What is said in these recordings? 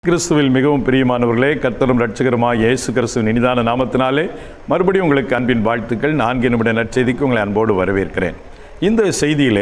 கிறிஸ்துவில் மிகவும் பிரியமானவர்களே கர்த்தரும் ரட்சகருமாய் இயேசு கிறிஸ்துவின் இனிதான நாமத்தினாலே மறுபடியும் உங்களுக்கு அன்பின் வாழ்த்துக்கள் நான்கு நிமிட நற்செய்திக்கு உங்களை அன்போடு வரவேற்கிறேன் இந்த செய்தியிலே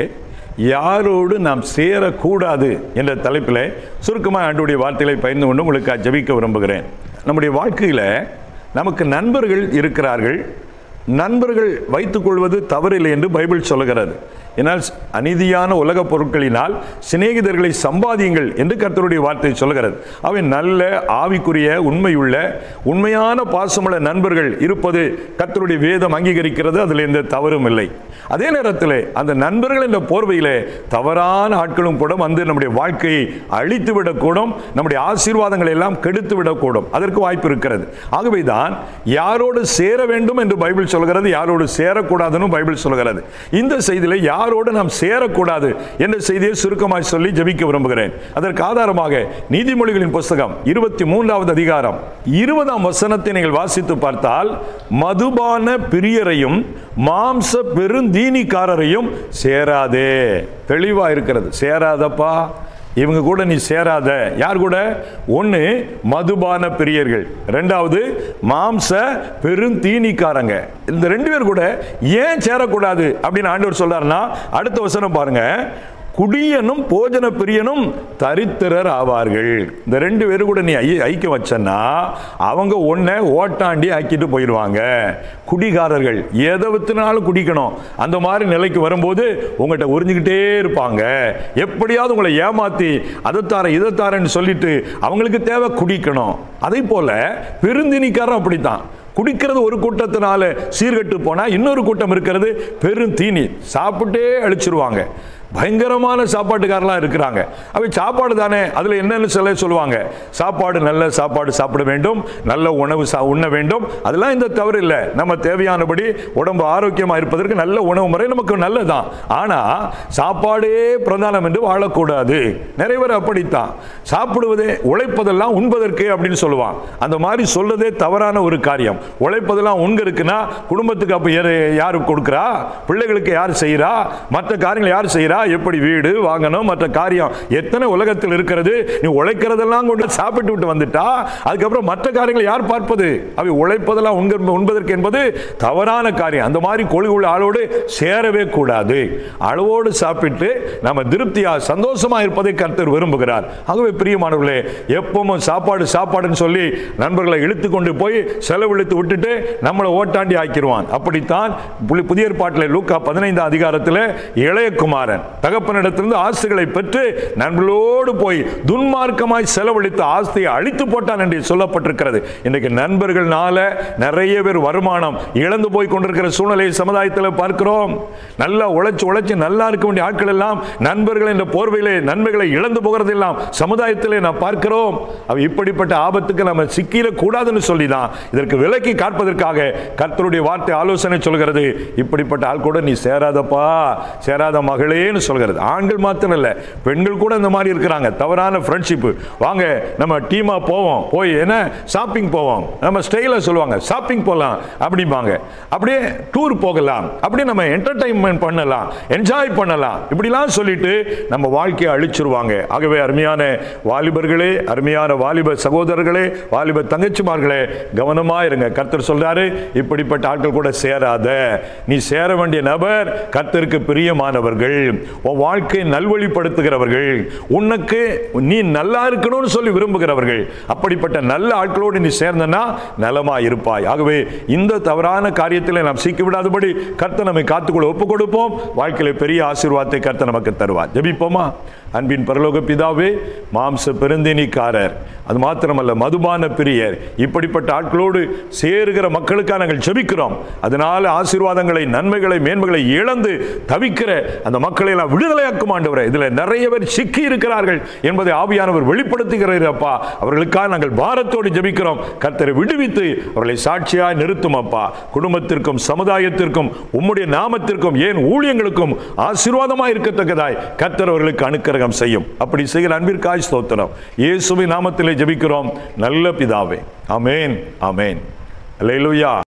யாரோடு நாம் சேரக்கூடாது என்ற தலைப்பில் சுருக்கமாக ஆண்டுடைய வார்த்தைகளை பகிர்ந்து கொண்டு உங்களுக்கு ஜெபிக்க விரும்புகிறேன் நம்முடைய வாழ்க்கையில் நமக்கு நண்பர்கள் இருக்கிறார்கள் நண்பர்கள் வைத்துக்கொள்வது தவறில்லை என்று பைபிள் சொல்கிறது ஏன்னால் அநீதியான உலகப் பொருட்களினால் சிநேகிதர்களை சம்பாதியுங்கள் என்று கர்த்தருடைய வார்த்தை சொல்கிறது அவை நல்ல ஆவிக்குரிய உண்மையுள்ள உண்மையான பாசமுள்ள நண்பர்கள் இருப்பது கர்த்தருடைய வேதம் அங்கீகரிக்கிறது அதில் எந்த தவறும் இல்லை அதே நேரத்தில் அந்த நண்பர்கள் என்ற போர்வையிலே தவறான ஆட்களும் கூட வந்து நம்முடைய வாழ்க்கையை அழித்து விடக்கூடும் நம்முடைய ஆசீர்வாதங்களை எல்லாம் கெடுத்து விடக்கூடும் அதற்கு வாய்ப்பு இருக்கிறது ஆகவே தான் யாரோடு சேர வேண்டும் என்று பைபிள் சொல்கிறது யாரோடு சேரக்கூடாதுன்னு பைபிள் சொல்கிறது இந்த செய்தியில யாரோடு நாம் சேரக்கூடாது என்ற செய்தியை சுருக்கமாய் சொல்லி ஜெபிக்க விரும்புகிறேன் அதற்கு ஆதாரமாக நீதிமொழிகளின் புஸ்தகம் இருபத்தி மூன்றாவது அதிகாரம் இருபதாம் வசனத்தை நீங்கள் வாசித்து பார்த்தால் மதுபான பிரியரையும் மாம்ச பெருந்தீனிக்காரரையும் சேராதே தெளிவா இருக்கிறது சேராதப்பா இவங்க கூட நீ சேராத யார் கூட ஒன்று மதுபான பிரியர்கள் ரெண்டாவது மாம்ச பெருந்தீனிக்காரங்க இந்த ரெண்டு பேர் கூட ஏன் சேரக்கூடாது அப்படின்னு ஆண்டவர் சொல்றாருன்னா அடுத்த வசனம் பாருங்க குடியனும் போஜன பிரியனும் தரித்திரர் ஆவார்கள் இந்த ரெண்டு பேரும் கூட நீ ஐ- ஐக்கியம் வச்சன்னா அவங்க ஒன்றை ஓட்டாண்டி ஆக்கிட்டு போயிடுவாங்க குடிகாரர்கள் எதை வித்துனாலும் குடிக்கணும் அந்த மாதிரி நிலைக்கு வரும்போது உங்கள்கிட்ட உறிஞ்சிக்கிட்டே இருப்பாங்க எப்படியாவது உங்களை ஏமாத்தி அதை தாரேன் இதை தாரேன்னு சொல்லிட்டு அவங்களுக்கு தேவை குடிக்கணும் அதே போல பெருந்தினிக்காரன் அப்படித்தான் குடிக்கிறது ஒரு கூட்டத்தினால சீர்கெட்டு போனா இன்னொரு கூட்டம் இருக்கிறது பெரும் தீனி சாப்பிட்டே அழிச்சிருவாங்க பயங்கரமான சாப்பாட்டுக்காரெல்லாம் இருக்கிறாங்க அவை சாப்பாடு தானே அதில் என்னன்னு சொல்ல சொல்லுவாங்க சாப்பாடு நல்ல சாப்பாடு சாப்பிட வேண்டும் நல்ல உணவு சா உண்ண வேண்டும் அதெல்லாம் இந்த தவறு இல்லை நம்ம தேவையானபடி உடம்பு ஆரோக்கியமாக இருப்பதற்கு நல்ல உணவு முறை நமக்கு நல்லதான் ஆனால் சாப்பாடே பிரதானம் என்று வாழக்கூடாது நிறைய பேர் அப்படித்தான் சாப்பிடுவதே உழைப்பதெல்லாம் உண்பதற்கு அப்படின்னு சொல்லுவான் அந்த மாதிரி சொல்றதே தவறான ஒரு காரியம் உழைப்பதெல்லாம் உண்க இருக்குன்னா குடும்பத்துக்கு அப்போ யாரு யாரு கொடுக்குறா பிள்ளைகளுக்கு யார் செய்கிறா மற்ற காரியங்களை யார் செய்கிறா எப்படி வீடு வாங்கணும் மற்ற காரியம் எத்தனை உலகத்தில் இருக்கிறது நீ உழைக்கிறதெல்லாம் கொண்டு சாப்பிட்டு விட்டு வந்துட்டா அதுக்கப்புறம் மற்ற காரியங்களை யார் பார்ப்பது அவை உழைப்பதெல்லாம் உண்க உண்பதற்கு என்பது தவறான காரியம் அந்த மாதிரி கொள்கை உள்ள ஆளோடு சேரவே கூடாது அளவோடு சாப்பிட்டு நம்ம திருப்தியா சந்தோஷமா இருப்பதை கர்த்தர் விரும்புகிறார் ஆகவே பிரியமானவர்களே எப்பவும் சாப்பாடு சாப்பாடுன்னு சொல்லி நண்பர்களை இழுத்து கொண்டு போய் செலவழித்து விட்டுட்டு நம்மளை ஓட்டாண்டி ஆக்கிடுவான் அப்படித்தான் புலி- புதிய ஏற்பாட்டில் லூக்கா பதினைந்தாம் அதிகாரத்தில் இளையகுமாரன் தகப்பனிடத்திலிருந்து ஆஸ்திகளை பெற்று நண்பர்களோடு போய் துன்மார்க்கமாய் செலவழித்து ஆஸ்தியை அழித்து போட்டான் என்று சொல்லப்பட்டிருக்கிறது இன்றைக்கு நண்பர்கள்னால நிறைய பேர் வருமானம் இழந்து போய் கொண்டிருக்கிற சூழ்நிலையை சமுதாயத்தில் பார்க்கிறோம் நல்லா உழைச்சு உழைச்சு நல்லா இருக்க வேண்டிய ஆட்கள் எல்லாம் நண்பர்கள் என்ற போர்வையிலே நன்மைகளை இழந்து போகிறதெல்லாம் சமுதாயத்திலே நாம் பார்க்கிறோம் அவ இப்படிப்பட்ட ஆபத்துக்கு நம்ம சிக்கிட கூடாதுன்னு சொல்லி தான் இதற்கு விலக்கி காப்பதற்காக கர்த்தருடைய வார்த்தை ஆலோசனை சொல்கிறது இப்படிப்பட்ட ஆள் கூட நீ சேராதப்பா சேராத மகளேன்னு சொல்கிறது ஆண்கள் மாத்திரம் இல்லை பெண்கள் கூட இந்த மாதிரி இருக்கிறாங்க தவறான ஃப்ரெண்ட்ஷிப் வாங்க நம்ம டீமா போவோம் போய் என்ன ஷாப்பிங் போவோம் நம்ம ஸ்டைல சொல்லுவாங்க ஷாப்பிங் போகலாம் அப்படிம்பாங்க அப்படியே டூர் போகலாம் அப்படியே நம்ம என்டர்டைன்மெண்ட் பண்ணலாம் என்ஜாய் பண்ணலாம் இப்படிலாம் சொல்லிட்டு நம்ம வாழ்க்கையை அழிச்சிருவாங்க ஆகவே அருமையான வாலிபர்களே அருமையான வாலிப சகோதரர்களே வாலிப தங்கச்சிமார்களே கவனமா இருங்க கர்த்தர் சொல்றாரு இப்படிப்பட்ட ஆட்கள் கூட சேராத நீ சேர வேண்டிய நபர் கர்த்தருக்கு பிரியமானவர்கள் உன் வாழ்க்கையை நல்வழிப்படுத்துகிறவர்கள் உனக்கு நீ நல்லா இருக்கணும்னு சொல்லி விரும்புகிறவர்கள் அப்படிப்பட்ட நல்ல ஆட்களோடு நீ சேர்ந்தனா நலமா இருப்பாய் ஆகவே இந்த தவறான காரியத்தில் நாம் சிக்கி விடாதபடி கர்த்தர் நம்மை காத்துக்கொள்ள ஒப்பு கொடுப்போம் வாழ்க்கையில பெரிய ஆசீர்வாதத்தை கர்த்தர் நமக்கு தருவார் ஜெபிப்போமா அன்பின் பரலோக பிதாவே மாம்ச பெருந்தினிக்காரர் அது மாத்திரமல்ல மதுபான பிரியர் இப்படிப்பட்ட ஆட்களோடு சேருகிற மக்களுக்காக நாங்கள் ஜெபிக்கிறோம் அதனால ஆசீர்வாதங்களை நன்மைகளை மேன்மைகளை இழந்து தவிக்கிற அந்த மக்களை எல்லாம் விடுதலையாக்கும் ஆண்டவரே இதுல நிறைய பேர் சிக்கி இருக்கிறார்கள் என்பதை ஆவியானவர் வெளிப்படுத்துகிறார் அப்பா அவர்களுக்காக நாங்கள் பாரத்தோடு ஜெபிக்கிறோம் கர்த்தரை விடுவித்து அவர்களை சாட்சியாய் நிறுத்தும் அப்பா குடும்பத்திற்கும் சமுதாயத்திற்கும் உம்முடைய நாமத்திற்கும் ஏன் ஊழியங்களுக்கும் ஆசீர்வாதமாய் இருக்கத்தக்கதாய் கர்த்தர் அவர்களுக்கு அனுக்கிரகம் செய்யும் அப்படி செய்கிற அன்பிற்காய் ஸ்தோத்திரம் இயேசுவின் நாமத்திலே ஜெபிக்கிறோம் நல்ல பிதாவே ஆமென் ஆமென் அல்லேலூயா